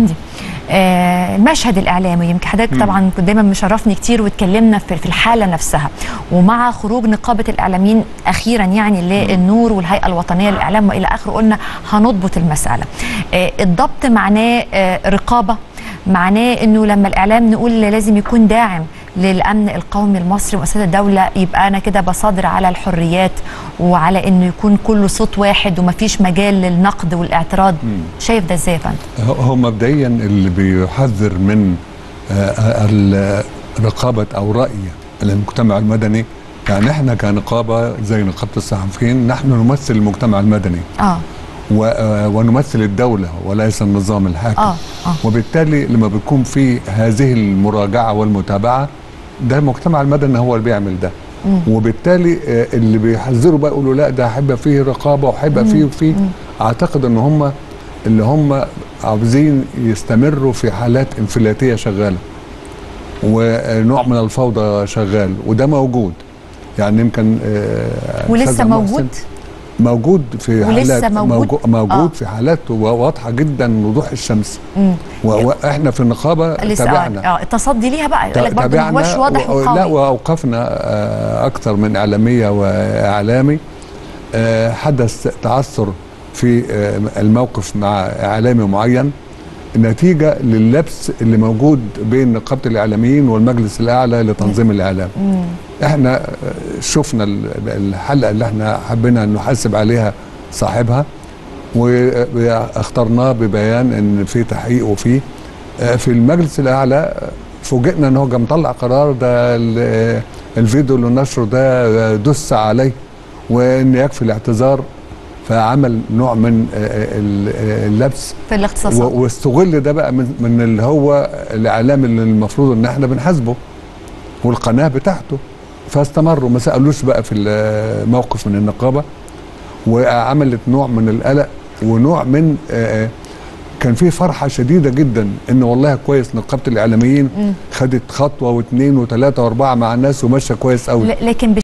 عندي آه، المشهد الاعلامي يمكن حضرتك طبعا كنت دايما مشرفني كتير واتكلمنا في في الحاله نفسها ومع خروج نقابه الاعلاميين اخيرا يعني للنور والهيئه الوطنيه للاعلام والى اخره قلنا هنضبط المساله آه، الضبط معناه آه، رقابه معناه انه لما الاعلام نقول لازم يكون داعم للامن القومي المصري ومؤسسات الدوله يبقى انا كده بصادر على الحريات وعلى انه يكون كله صوت واحد ومفيش مجال للنقد والاعتراض شايف ده ازاي يا فندم؟ هو مبدئيا اللي بيحذر من آه، ال- رقابه او راي المجتمع المدني يعني احنا كنقابه زي نقابه الصحفيين نحن نمثل المجتمع المدني اه و- آه، ونمثل الدوله وليس النظام الحاكم اه اه وبالتالي لما بيكون في هذه المراجعه والمتابعه ده المجتمع المدني هو اللي بيعمل ده وبالتالي آه، اللي بيحذروا بقى يقولوا لا ده هيبقى فيه رقابه وهيبقى فيه وفيه اعتقد ان هم اللي هم عاوزين يستمروا في حالات انفلاتيه شغاله ونوع من الفوضى شغال وده موجود يعني يمكن آه، ولسه أستاذ محسن موجود؟ موجود في ولسه حالات موجود؟ موجود, موجود آه. في حالات واضحه جدا وضوح الشمس مم. و- واحنا في النقابه لسه تابعنا اه التصدي ليها بقى يقول لك برضه ما تابعنا هوش واضح و- لا وقوي واوقفنا آه، اكثر من اعلاميه واعلامي آه، حدث تعثر في آه، الموقف مع اعلامي معين نتيجه لللبس اللي موجود بين نقابه الاعلاميين والمجلس الاعلى لتنظيم الاعلام مم. احنا آه، شفنا ال- الحلقه اللي احنا حبينا نحاسب عليها صاحبها واخترناه ببيان ان في تحقيق وفي آه، في المجلس الاعلى آه، فوجئنا ان هو جه مطلع قرار ده ال- الفيديو اللي نشره ده آه، دس عليه وان يكفي الاعتذار فعمل نوع من آه، ال- آه، اللبس في الاختصاصات و- واستغل ده بقى من, من اللي هو الاعلام اللي المفروض ان احنا بنحاسبه والقناه بتاعته فاستمروا ما سالوش بقى في الموقف من النقابه وعملت نوع من القلق ونوع من آه، كان في فرحه شديده جدا ان والله كويس نقابه الاعلاميين خدت خطوه واثنين وثلاثه واربعه مع الناس وماشيه كويس قوي ل- لكن